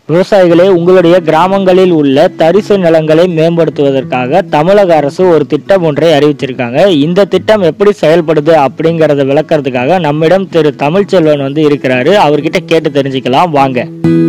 விவசாயிகளே உங்களுடைய கிராமங்களில் உள்ள தரிசு நிலங்களை மேம்படுத்துவதற்காக தமிழக அரசு ஒரு திட்டம் ஒன்றை அறிவிச்சிருக்காங்க இந்த திட்டம் எப்படி செயல்படுது அப்படிங்கறத விளக்கறதுக்காக நம்மிடம் திரு தமிழ்ச்செல்வன் வந்து இருக்கிறாரு அவர்கிட்ட கேட்டு தெரிஞ்சுக்கலாம் வாங்க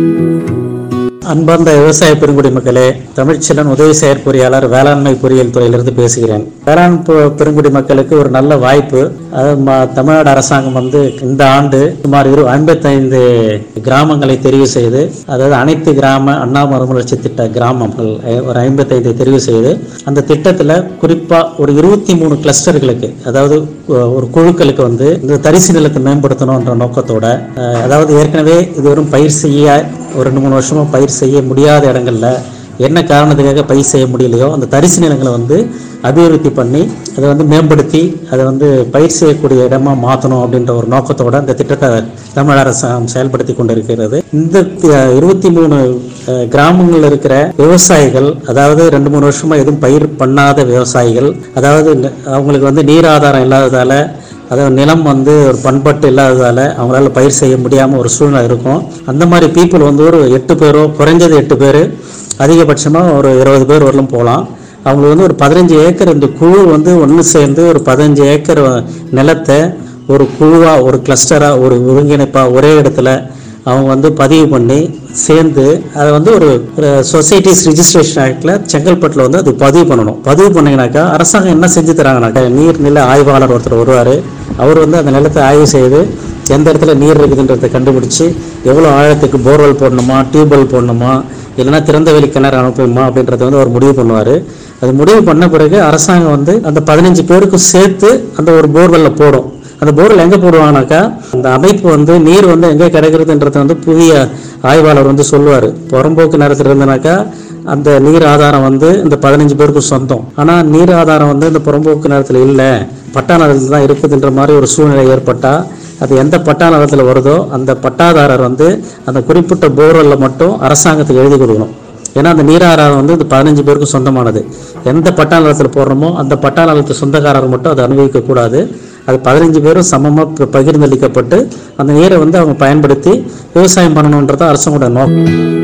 அன்பார்ந்த விவசாய பெருங்குடி மக்களே தமிழ்ச்செல்வன் உதவி செயற்பொறியாளர் வேளாண்மை பொறியியல் துறையிலிருந்து பேசுகிறேன் வேளாண் பெ- பெருங்குடி மக்களுக்கு ஒரு நல்ல வாய்ப்பு அது ம- தமிழ்நாடு அரசாங்கம் வந்து இந்த ஆண்டு சுமார் இரு ஐம்பத்தைந்து கிராமங்களை தெரிவு செய்து அதாவது அனைத்து கிராம அண்ணா மறுமலர்ச்சி திட்ட கிராமங்கள் அஹ், ஒரு ஐம்பத்தைந்து தெரிவு செய்து அந்த திட்டத்தில் குறிப்பாக ஒரு இருபத்தி மூணு கிளஸ்டர்களுக்கு அதாவது ஒ- ஒரு குழுக்களுக்கு வந்து இந்த தரிசு நிலத்தை மேம்படுத்தணுன்ற நோக்கத்தோட அஹ், அதாவது ஏற்கனவே இது வெறும் பயிர் செய்ய ஒரு ரெண்டு மூணு வருஷமா பயிர் செய்ய முடியாத இடங்கள்ல என்ன காரணத்துக்காக பயிர் செய்ய முடியலையோ அந்த தரிசு நிலங்களை வந்து அபிவிருத்தி பண்ணி அதை வந்து மேம்படுத்தி அதை வந்து பயிர் செய்யக்கூடிய இடமா மாற்றணும் அப்படின்ற ஒரு நோக்கத்தோட இந்த திட்டத்தை தமிழ் அரசாங்கம் செயல்படுத்தி கொண்டிருக்கிறது இந்த இருபத்தி மூணு கிராமங்களில் இருக்கிற விவசாயிகள் அதாவது ரெண்டு மூணு வருஷமா எதுவும் பயிர் பண்ணாத விவசாயிகள் அதாவது ந- அவங்களுக்கு வந்து நீர் ஆதாரம் இல்லாததால அதாவது நிலம் வந்து ஒரு பண்பட்டு இல்லாததால அவங்களால பயிர் செய்ய முடியாமல் ஒரு சூழ்நிலை இருக்கும் அந்த மாதிரி பீப்புள் வந்து ஒரு எட்டு பேரோ குறைஞ்சது எட்டு பேர் அதிகபட்சமாக ஒரு இருபது பேர் வரலும் போகலாம் அவங்களுக்கு வந்து ஒரு பதினஞ்சு ஏக்கர் இந்த குழு வந்து ஒன்று சேர்ந்து ஒரு பதினஞ்சு ஏக்கர் நிலத்தை ஒரு குழுவாக ஒரு கிளஸ்டராக ஒரு ஒருங்கிணைப்பாக ஒரே இடத்துல அவங்க வந்து பதிவு பண்ணி சேர்ந்து அதை வந்து ஒரு சொசைட்டிஸ் ரிஜிஸ்ட்ரேஷன் ஆக்டில் செங்கல்பட்டில் வந்து அது பதிவு பண்ணணும் பதிவு பண்ணீங்கன்னாக்கா அரசாங்கம் என்ன செஞ்சு தராங்கனாக்கா நீர்நிலை ஆய்வாளர் ஒருத்தர் வருவார் அவர் வந்து அந்த நிலத்தை ஆய்வு செய்து எந்த இடத்துல நீர் இருக்குதுன்றதை கண்டுபிடிச்சி எவ்வளோ ஆழத்துக்கு போர்வெல் போடணுமா டியூப்வெல் போடணுமா இல்லைன்னா திறந்த வெளி கிணறு அனுப்பணுமா அப்படின்றத வந்து அவர் முடிவு பண்ணுவார் அது முடிவு பண்ண பிறகு அரசாங்கம் வந்து அந்த பதினஞ்சு பேருக்கும் சேர்த்து அந்த ஒரு போர்வெல்ல போடும் அந்த போர்வெல் எங்கே போடுவாங்கனாக்கா அந்த அமைப்பு வந்து நீர் வந்து எங்கே கிடைக்கிறதுன்றத வந்து புதிய ஆய்வாளர் வந்து சொல்லுவார் புறம்போக்கு நேரத்தில் இருந்தனாக்கா அந்த நீர் ஆதாரம் வந்து இந்த பதினஞ்சு பேருக்கும் சொந்தம் ஆனால் நீர் ஆதாரம் வந்து இந்த புறம்போக்கு நேரத்தில் இல்லை பட்டா நிலத்தில் தான் இருக்குதுன்ற மாதிரி ஒரு சூழ்நிலை ஏற்பட்டால் அது எந்த பட்டா நிலத்தில் வருதோ அந்த பட்டாதாரர் வந்து அந்த குறிப்பிட்ட போர்வெல்ல மட்டும் அரசாங்கத்துக்கு எழுதி கொடுக்கணும் ஏன்னா அந்த நீராதாரம் வந்து இந்த பதினஞ்சு பேருக்கும் சொந்தமானது எந்த பட்டா நிலத்தில் போடுறோமோ அந்த பட்டா நிலத்து சொந்தக்காரர் மட்டும் அதை அனுபவிக்க கூடாது அது பதினஞ்சு பேரும் சமமாக பகிர்ந்தளிக்கப்பட்டு அந்த நீரை வந்து அவங்க பயன்படுத்தி விவசாயம் பண்ணணுன்றது அரசாங்கோட நோக்கம்